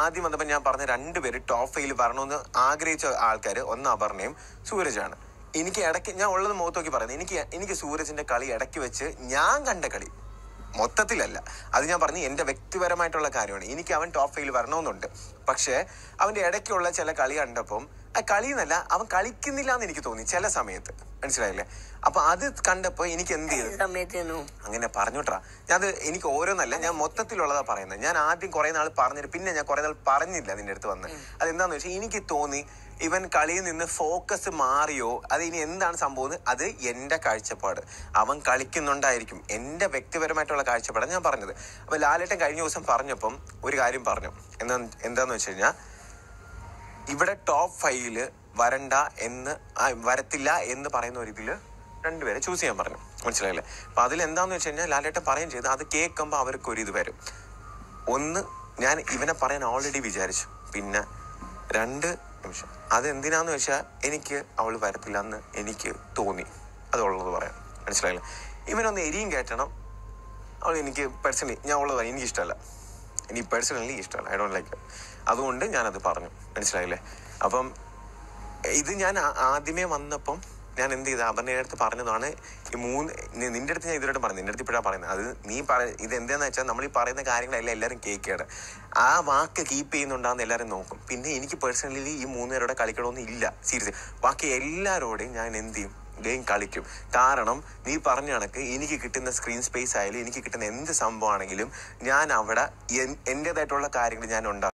ആദ്യം വന്നപ്പോൾ ഞാൻ പറഞ്ഞ രണ്ടുപേര് ടോപ്പ് ഫൈൽ വരണമെന്ന് ആഗ്രഹിച്ച ആൾക്കാർ ഒന്ന് അപർണയും സൂരജാണ് എനിക്ക് ഇടയ്ക്ക് ഞാൻ ഉള്ളത് മുഖത്ത് നോക്കി പറയുന്നത് എനിക്ക് എനിക്ക് സൂരജിന്റെ കളി ഇടയ്ക്ക് വെച്ച് ഞാൻ കണ്ട കളി മൊത്തത്തിലല്ല അത് ഞാൻ പറഞ്ഞു എന്റെ വ്യക്തിപരമായിട്ടുള്ള കാര്യമാണ് എനിക്ക് അവൻ ടോപ്പ് ഫൈൽ വരണമെന്നുണ്ട് പക്ഷേ അവന്റെ ഇടയ്ക്കുള്ള ചില കളി കണ്ടപ്പം ആ കളി എന്നല്ല അവൻ കളിക്കുന്നില്ല എന്ന് എനിക്ക് തോന്നി ചില സമയത്ത് മനസ്സിലായില്ലേ അപ്പൊ അത് കണ്ടപ്പോ എനിക്ക് എന്ത് ചെയ്തു സമയത്തേനു അങ്ങനെ പറഞ്ഞോട്ടാ ഞാൻ അത് എനിക്ക് ഓരോന്നല്ല ഞാൻ മൊത്തത്തിലുള്ളതാ പറയുന്നത് ഞാൻ ആദ്യം കുറെ നാൾ പറഞ്ഞിട്ട് പിന്നെ ഞാൻ കുറെ നാൾ പറഞ്ഞില്ല നിന്റെ അടുത്ത് വന്ന് അതെന്താന്ന് വെച്ചാൽ എനിക്ക് തോന്നി ഇവൻ കളിയിൽ നിന്ന് ഫോക്കസ് മാറിയോ അത് ഇനി എന്താണ് സംഭവം അത് എന്റെ കാഴ്ചപ്പാട് അവൻ കളിക്കുന്നുണ്ടായിരിക്കും എന്റെ വ്യക്തിപരമായിട്ടുള്ള കാഴ്ചപ്പാടാണ് ഞാൻ പറഞ്ഞത് അപ്പൊ ലാലേട്ടൻ കഴിഞ്ഞ ദിവസം പറഞ്ഞപ്പം ഒരു കാര്യം പറഞ്ഞു എന്താ എന്താന്ന് വെച്ച് കഴിഞ്ഞാൽ ഇവിടെ ടോപ്പ് ഫൈവില് വരണ്ട എന്ന് ആ, വരത്തില്ല എന്ന് പറയുന്ന ഒരു ഇതില് രണ്ടുപേരെ ചൂസ് ചെയ്യാൻ പറഞ്ഞു മനസ്സിലായില്ലേ അപ്പൊ അതിൽ എന്താന്ന് വെച്ച് കഴിഞ്ഞാൽ ലാലേട്ടൻ പറയുകയും ചെയ്തു അത് കേൾക്കുമ്പോൾ അവർക്ക് ഒരു ഇത് വരും ഒന്ന് ഞാൻ ഇവനെ പറയാൻ ഓൾറെഡി വിചാരിച്ചു പിന്നെ രണ്ട് നിമിഷം അതെന്തിനാന്ന് വെച്ചാൽ എനിക്ക് അവൾ വരത്തില്ല എന്ന് എനിക്ക് തോന്നി അതുള്ളത് പറയാം മനസ്സിലായില്ലേ ഇവനൊന്ന് എരിയും കയറ്റണം അവൾ എനിക്ക് പേഴ്സണലി ഞാൻ ഉള്ളത് പറയാം എനിക്ക് ഇഷ്ടമല്ല എനിക്ക് പേഴ്സണലി ഇഷ്ടമല്ല ഐ ഡോണ്ട് ലൈക്ക് അതുകൊണ്ട് ഞാനത് പറഞ്ഞു മനസ്സിലായില്ലേ അപ്പം ഇത് ഞാൻ ആ- ആദ്യമേ വന്നപ്പം ഞാൻ എന്ത് ചെയ്ത അപർണയുടെ അടുത്ത് പറഞ്ഞതാണ് ഈ മൂന്ന് നി- നിന്റെ അടുത്ത് ഞാൻ ഇതിലോട്ട് പറഞ്ഞു നിന്റെ അടുത്ത് ഇപ്പോഴാണ് പറയുന്നത് അത് നീ പറ ഇത് എന്താന്ന് വെച്ചാൽ നമ്മൾ ഈ പറയുന്ന കാര്യങ്ങളെല്ലാം എല്ലാവരും കേൾക്കുകയാണ് ആ വാക്ക് കീപ്പ് ചെയ്യുന്നുണ്ടാന്ന് എല്ലാവരും നോക്കും പിന്നെ എനിക്ക് പേഴ്സണലി ഈ മൂന്ന് പേരോടെ കളിക്കണമെന്ന് ഇല്ല സീരിയസ് ബാക്കി എല്ലാവരോടെയും ഞാൻ എന്ത് ചെയ്യും ഗെയിം കളിക്കും കാരണം നീ പറഞ്ഞ കണക്ക് എനിക്ക് കിട്ടുന്ന സ്ക്രീൻ സ്പേസ് ആയാലും എനിക്ക് കിട്ടുന്ന എന്ത് സംഭവമാണെങ്കിലും ഞാൻ അവിടെ എൻ- എൻ്റെതായിട്ടുള്ള കാര്യങ്ങൾ ഞാൻ ഉണ്ടാക്കും